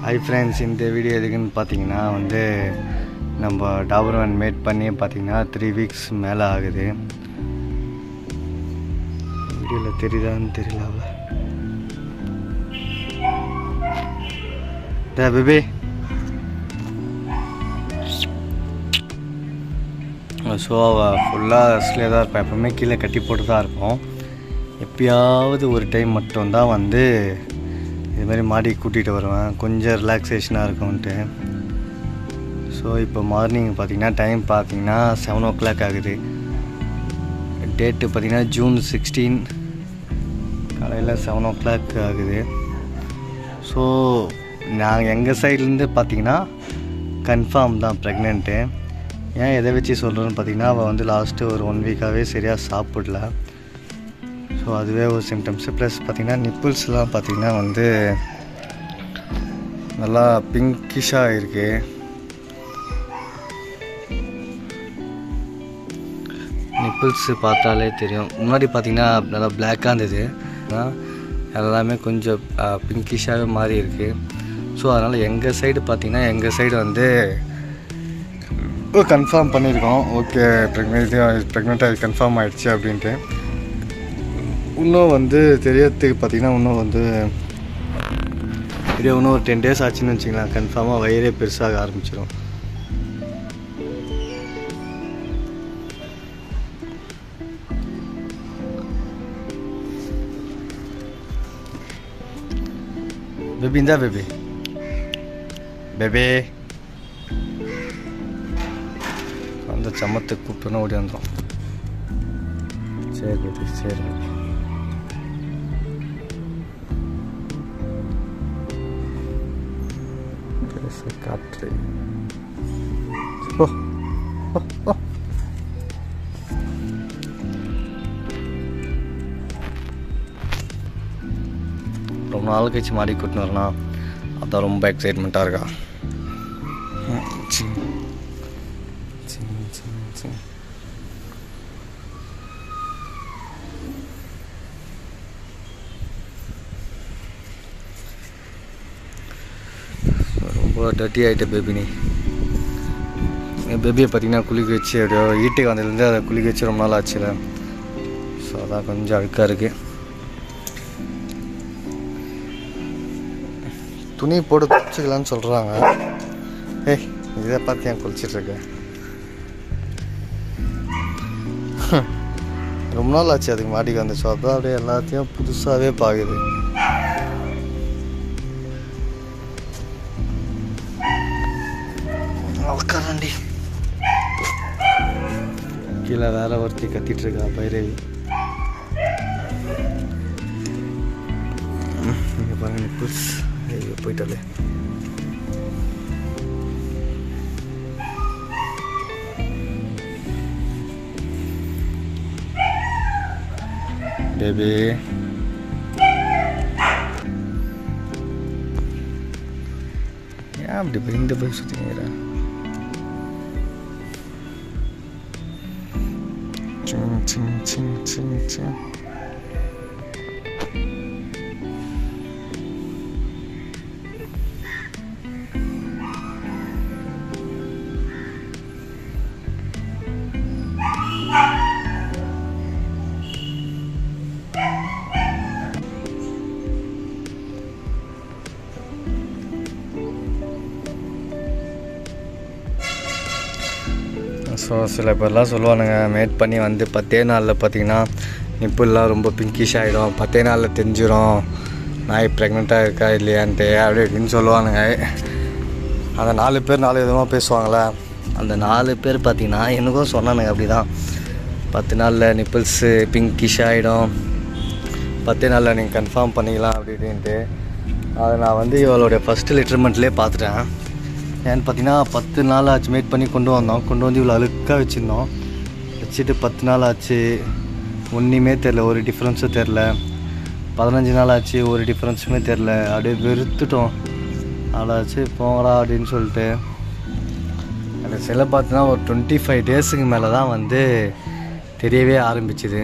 Hi friends இந்த video எதுக்குன்னு பார்த்தீங்கன்னா வந்து நம்ம டாபர்மேன் மேட் பண்ணி பார்த்தீங்கன்னா த்ரீ வீக்ஸ் மேலே ஆகுது வீடியோவில் தெரியுதான்னு தெரியல டே பேபி ஸோ அவள் ஃபுல்லாக ரெஸ்ட்லேயே தான் இருப்பேன் எப்போவுமே கீழே கட்டி போட்டு தான் இருப்போம் எப்பயாவது ஒரு டைம் மட்டும்தான் வந்து இது மாதிரி மாடி கூட்டிகிட்டு வருவேன் கொஞ்சம் ரிலாக்ஸேஷனாக இருக்கும்ன்ட்டு ஸோ இப்போ மார்னிங் பார்த்தீங்கன்னா டைம் பார்த்தீங்கன்னா செவன் ஓ கிளாக் ஆகுது டேட்டு பார்த்தீங்கன்னா ஜூன் சிக்ஸ்டீன் காலையில் செவன் ஓ கிளாக் ஆகுது ஸோ நான் எங்கள் சைட்லேருந்து பார்த்தீங்கன்னா கன்ஃபார்ம் தான் ப்ரெக்னென்ட்டு ஏன் எதை வச்சு சொல்கிறேன்னு பார்த்தீங்கன்னா அவள் வந்து லாஸ்ட்டு ஒரு ஒன் வீக்காகவே சரியாக சாப்பிடல ஸோ அதுவே ஒரு சிம்டம்ஸு ப்ளஸ் பார்த்திங்கன்னா நிப்பிள்ஸ்லாம் பார்த்திங்கன்னா வந்து நல்லா பிங்கிஷாக இருக்கு நிப்பிள்ஸு பார்த்தாலே தெரியும் முன்னாடி பார்த்திங்கன்னா நல்லா பிளாக்காக இருந்தது ஆனால் எல்லாமே கொஞ்சம் பிங்கிஷாகவே மாறி இருக்குது ஸோ அதனால் எங்கள் சைடு பார்த்திங்கன்னா எங்கள் சைடு வந்து கன்ஃபார்ம் பண்ணியிருக்கோம் ஓகே ப்ரெக்னென்சி ப்ரெக்னெண்ட்டாக கன்ஃபார்ம் ஆகிடுச்சு அப்படின்ட்டு இன்னும் வந்து தெரியறதுக்கு பார்த்தீங்கன்னா இன்னும் வந்து பெரிய இன்னும் ஒரு டென் டேஸ் ஆச்சுன்னு வச்சுங்களேன் கன்ஃபார்மாக வயிறே பெருசாக ஆரம்பிச்சிடும் பேபி இந்தா பேபி பேபி அந்த சமத்தை கூப்பிட்டோன்னா ஓடி வந்துடும் சரி பேபி சரி பேபி பெருசு காற்று ஓ ஓ ஓ ரொம்ப நாள் கழிச்சு மாடி கூட்டின்னு வரணும் அதான் ரொம்ப எக்ஸைட்மெண்ட்டாக இருக்கா ம், சிங். சிங், சிங், சிங். ரொம்ப டர்ட்டி ஆகிட்ட பேபி நீ என் பேபியை பார்த்தீங்கன்னா குளிக்க வச்சு அப்படியோ வீட்டுக்கு வந்ததுலேருந்து அதை குளிக்க வச்சு ரொம்ப நாள் ஆச்சுல ஸோ அதான் கொஞ்சம் அழுக்காக இருக்குது துணி போட்டு துவைச்சிக்கலான்னு சொல்கிறாங்க ஏய் இதை பார்த்து ஏன் குளிச்சிட்டு இருக்க ரொம்ப நாள் ஆச்சு அதுக்கு மாட்டிக்கு வந்துச்சு அதான் அப்படியே எல்லாத்தையும் புதுசாகவே பார்க்குது உட்காரண்டி கீழே வேற ஒருத்தி கத்திட்டு இருக்கா பைரவி இங்கே பாருங்க நிப்பிள்ஸ் ஐயோ போயிட்டாலே பேபி ஏன் அப்படி பயந்து போய் சுற்றிங்கிற சிங் சிங் சிங் சிங் சிங் ஸோ சில பேர்லாம் சொல்லுவானுங்க மேட் பண்ணி வந்து பத்தே நாளில் பார்த்தீங்கன்னா நிப்புல்லாம் ரொம்ப பிங்கிஷ் ஆகிடும் பத்தே நாளில் தெரிஞ்சிடும் நாய் ப்ரெக்னெண்ட்டாக இருக்கா இல்லையான்ட்டு அப்படி இப்படின்னு சொல்லுவானுங்க அந்த நாலு பேர் நாலு விதமாக பேசுவாங்களே அந்த நாலு பேர் பார்த்தீங்கன்னா எனக்கும் சொன்னானுங்க அப்படி தான் பத்து நாளில் நிப்பிள்ஸு பிங்கிஷ் ஆகிடும் பத்தே நாளில் நீங்கள் கன்ஃபார்ம் பண்ணிக்கலாம் அப்படி இப்படின்ட்டு அதை நான் வந்து இவளுடைய ஃபஸ்ட்டு லிட்டர்மெண்ட்லேயே பார்த்துட்டேன் ஏன்னு பார்த்தீங்கன்னா பத்து நாள் ஆச்சு மேட் பண்ணி கொண்டு வந்தோம் கொண்டு வந்து இவ்வளோ அழுக்காக வச்சுருந்தோம் வச்சுட்டு பத்து நாள் ஆச்சு ஒன்றுமே தெரில ஒரு டிஃப்ரென்ஸும் தெரில பதினஞ்சு நாள் ஆச்சு ஒரு டிஃப்ரென்ஸுமே தெரில அப்படியே வெறுத்துட்டோம் அதாச்சு போங்கடா அப்படின்னு சொல்லிட்டு அந்த சிலை பார்த்தீங்கன்னா ஒரு டுவெண்ட்டி ஃபைவ் டேஸுக்கு மேலே தான் வந்து தெரியவே ஆரம்பிச்சுது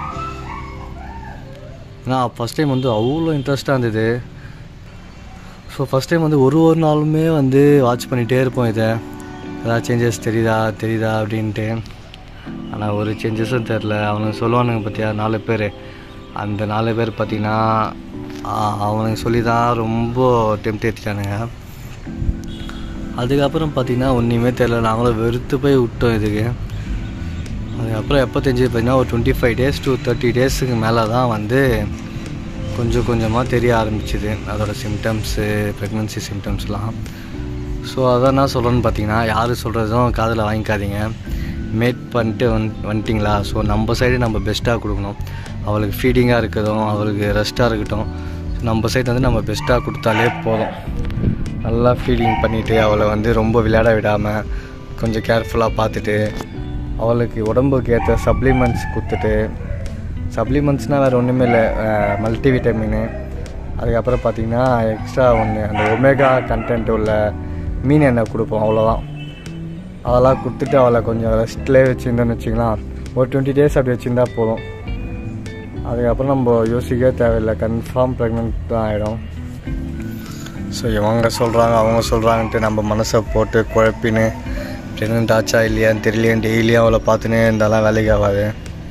நான் ஃபஸ்ட் டைம் வந்து அவ்வளோ இன்ட்ரெஸ்ட்டாக இருந்தது ஸோ ஃபஸ்ட் டைம் வந்து ஒரு ஒரு நாளுமே வந்து வாட்ச் பண்ணிகிட்டே இருப்போம் இதை ஏதாவது சேஞ்சஸ் தெரியுதா தெரியுதா அப்படின்ட்டு ஆனால் ஒரு சேஞ்சஸும் தெரில அவனுங்க சொல்லுவானுங்க பார்த்தியா நாலு பேர் அந்த நாலு பேர் பார்த்திங்கன்னா அவனுங்க சொல்லி தான் ரொம்ப டெம்ட் ஏற்றிட்டானுங்க அதுக்கப்புறம் பார்த்திங்கன்னா ஒன்றுமே தெரில நாங்களும் வெறுத்து போய் விட்டோம் இதுக்கு அதுக்கப்புறம் எப்போ தெரிஞ்சது பார்த்தீங்கன்னா ஒரு twenty five days to thirty டேஸுக்கு மேலே தான் வந்து கொஞ்சம் கொஞ்சமாக தெரிய ஆரம்பிச்சுது அதோட சிம்டம்ஸு ப்ரெக்னன்சி சிம்டம்ஸ்லாம் ஸோ அதான் என்ன சொல்கிறேன்னு பார்த்தீங்கன்னா யார் சொல்கிறதும் காதில் வாங்கிக்காதீங்க மேட் பண்ணிட்டு வந் வந்துட்டிங்களா ஸோ நம்ம சைடு நம்ம பெஸ்ட்டாக கொடுக்கணும் அவளுக்கு ஃபீடிங்காக இருக்கட்டும் அவளுக்கு ரெஸ்ட்டாக இருக்கட்டும் நம்ம சைடு வந்து நம்ம பெஸ்ட்டாக கொடுத்தாலே போதும் நல்லா ஃபீடிங் பண்ணிவிட்டு அவளை வந்து ரொம்ப விளையாட விடாமல் கொஞ்சம் கேர்ஃபுல்லாக பார்த்துட்டு அவளுக்கு உடம்புக்கு ஏற்ற சப்ளிமெண்ட்ஸ் கொடுத்துட்டு சப்ளிமெண்ட்ஸ்னால் வேறு ஒன்றுமே இல்லை மல்டி விட்டமின்னு அதுக்கப்புறம் பார்த்திங்கன்னா எக்ஸ்ட்ரா ஒன்று அந்த ஒமேகா கண்டென்ட் உள்ள மீன் எண்ணெய் கொடுப்போம் அவ்வளோதான் அதெல்லாம் கொடுத்துட்டு அவளை கொஞ்சம் ரெஸ்ட்லேயே வச்சுருந்தோன்னு வச்சுக்கலாம் ஒரு டுவெண்ட்டி டேஸ் அப்படி வச்சுருந்தா போதும் அதுக்கப்புறம் நம்ம யோசிக்கவே தேவையில்லை கன்ஃபார்ம் ப்ரெக்னென்ட் தான் ஆகிடும் ஸோ இவங்க சொல்கிறாங்க அவங்க சொல்கிறாங்கன்ட்டு நம்ம மனசை போட்டு குழப்பின்னு ப்ரெக்னென்ட் ஆச்சா இல்லையான்னு தெரியலையான்னு டெய்லியும் அவளை பார்த்துனே இருந்தாலாம் வேலைக்கு ஆகாது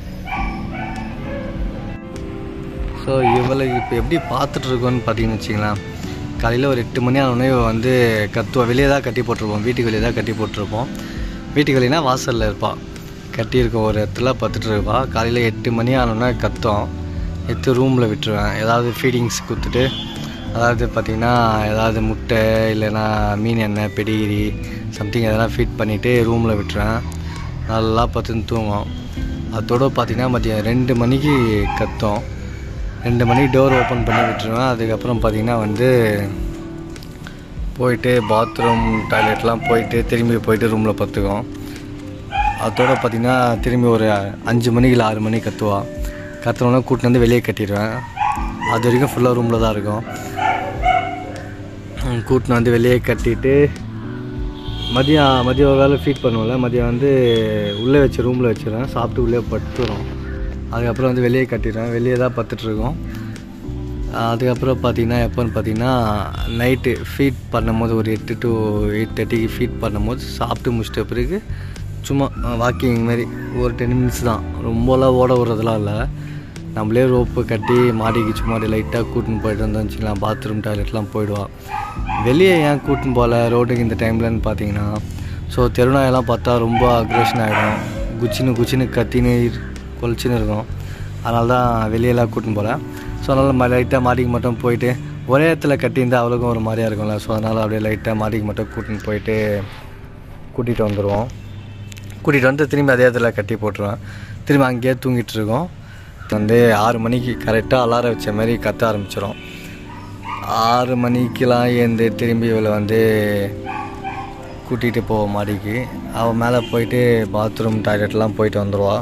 ஸோ இவளை இப்போ எப்படி பார்த்துட்ருக்கோன்னு பார்த்தீங்கன்னு வச்சிங்களேன் காலையில் ஒரு எட்டு மணி ஆனோடனே இவ வந்து கத்துவா வெளியே தான் கட்டி போட்டிருப்போம் வீட்டுக்கு வெளியே தான் கட்டி போட்டிருப்போம் வீட்டுக்கு வெளியனா வாசலில் இருப்பாள் கட்டியிருக்க ஒரு இடத்துல பத்துட்டு இருப்பா காலையில் எட்டு மணி ஆனோடனே கத்தும் எடுத்து ரூமில் விட்டுருவேன் ஏதாவது ஃபீடிங்ஸ் கொடுத்துட்டு அதாவது பார்த்திங்கன்னா ஏதாவது முட்டை இல்லைன்னா மீன் எண்ணெய் பெடிகிரி சம்திங் எதனா ஃபீட் பண்ணிவிட்டு ரூமில் விட்டுருவேன் நல்லா பார்த்துன்னு தூங்கும் அதோட பார்த்திங்கன்னா மதியம் ரெண்டு மணிக்கு கத்தும் ரெண்டு மணிக்கு டோர் ஓப்பன் பண்ணி விட்டுருவேன் அதுக்கப்புறம் பார்த்திங்கன்னா வந்து போயிட்டு பாத்ரூம் டாய்லெட்லாம் போயிட்டு திரும்பி போயிட்டு ரூமில் பத்துக்கும் அதோட பார்த்திங்கன்னா திரும்பி ஒரு அஞ்சு மணிக்கு இல்லை ஆறு மணிக்கு கத்துவா கத்துனோடனே கூட்டிட்டு வந்து வெளியே கட்டிடுவேன் அது வரைக்கும் ஃபுல்லாக ரூமில் தான் இருக்கும் கூட்டின்னு வந்து வெளியே கட்டிட்டு மதியம் மதியம் வேலை ஃபீட் பண்ணுவோம்ல மதியம் வந்து உள்ளே வச்சு ரூமில் வச்சிடுவேன் சாப்பிட்டு உள்ளே படுத்துரும் அதுக்கப்புறம் வந்து வெளியே கட்டிடுவேன் வெளியே தான் பத்துட்ருக்கோம் அதுக்கப்புறம் பார்த்தீங்கன்னா எப்போன்னு பார்த்தீங்கன்னா நைட்டு ஃபீட் பண்ணும்போது ஒரு எட்டு டு எயிட் தேர்ட்டிக்கு ஃபீட் பண்ணும்போது சாப்பிட்டு முடிச்சிட்ட பிறகு சும்மா வாக்கிங் மாதிரி ஒரு டென் மினிட்ஸ் தான் ரொம்பலாம் ஓட விடுறதுலாம் இல்லை நம்மளே ரோப்பு கட்டி மாடிக்கு சும்மா லைட்டாக கூட்டின்னு போயிட்டு வந்தோம்னு வச்சுக்கலாம் பாத்ரூம் டாய்லெட்லாம் போயிடுவா வெளியே ஏன் கூட்டின்னு போகல ரோட்டுக்கு இந்த டைம்லன்னு பார்த்தீங்கன்னா ஸோ தெருநாயெல்லாம் பார்த்தா ரொம்ப அக்ரேஷன் ஆகிடும் குச்சின்னு குச்சின்னு கத்தின்னு கொலிச்சின்னு இருக்கும் அதனால தான் வெளியெல்லாம் கூட்டின்னு போகல ஸோ அதனால் லைட்டாக மாடிக்கு மட்டும் போயிட்டு ஒரே இடத்துல கட்டியிருந்தால் அவளுக்கும் ஒரு மாதிரியாக இருக்கும்ல ஸோ அதனால் அப்படியே லைட்டாக மாடிக்கு மட்டும் கூட்டின்னு போயிட்டு கூட்டிகிட்டு வந்துடுவோம் கூட்டிகிட்டு வந்து திரும்பி அதே இடத்துல கட்டி போட்டுருவேன் திரும்பி அங்கேயே தூங்கிட்டு இருக்கோம் வந்து ஆறு மணிக்கு கரெக்டாக அலாரம் வச்ச மாதிரி கத்த ஆரம்பிச்சிடும் ஆறு மணிக்கெலாம் ஏந்து திரும்பி இவளை வந்து கூட்டிகிட்டு போவோம் மாடிக்கு அவள் மேலே போயிட்டு பாத்ரூம் டாய்லெட்லாம் போயிட்டு வந்துடுவா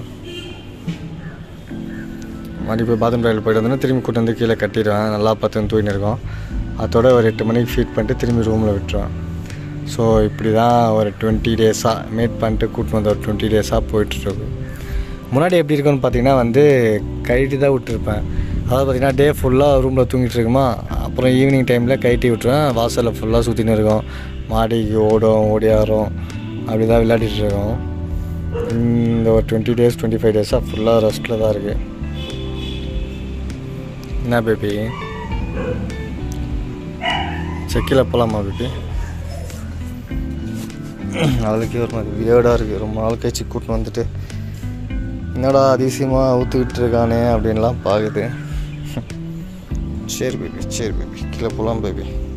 மாடி போய் பாத்ரூம் டாய்லெட் போயிட்டு வந்தோன்னா திரும்பி கூட்டு வந்து கீழே கட்டிடுவேன் நல்லா பார்த்து தூங்கின்னு இருக்கோம் அதோட ஒரு எட்டு மணிக்கு ஃபீட் பண்ணிட்டு திரும்பி ரூமில் விட்டுருவேன் ஸோ இப்படி தான் ஒரு டுவெண்ட்டி டேஸாக மேட் பண்ணிட்டு கூட்டின்னு வந்த ஒரு டுவெண்ட்டி டேஸாக போயிட்டுருக்கு முன்னாடி எப்படி இருக்குன்னு பார்த்தீங்கன்னா வந்து கைட்டி தான் விட்டுருப்பேன் அதாவது பார்த்தீங்கன்னா டே ஃபுல்லாக ரூமில் தூங்கிட்டு இருக்குமா அப்புறம் ஈவினிங் டைமில் கைட்டி விட்டுருவேன் வாசலில் ஃபுல்லாக சுற்றின்னு இருக்கோம் மாடிக்கு ஓடும் ஓடியாரும் அப்படி தான் விளையாடிட்டு இருக்கோம் இந்த ஒரு டுவெண்ட்டி டேஸ் டுவெண்ட்டி ஃபைவ் டேஸாக ஃபுல்லாக ரெஸ்ட்டில் தான் இருக்குது என்ன பேபி செக்கில் போகலாமா பேபி அவளுக்கே ஒரு மாதிரி வியர்டாக இருக்குது ரொம்ப நாள் கழிச்சு கூட்டின்னு வந்துட்டு என்னடா அதிசயமாக ஊற்றிக்கிட்டு இருக்கானே அப்படின்லாம் பார்க்குது சரி பேபி சரி பேபி கீழே போகலாம் பேபி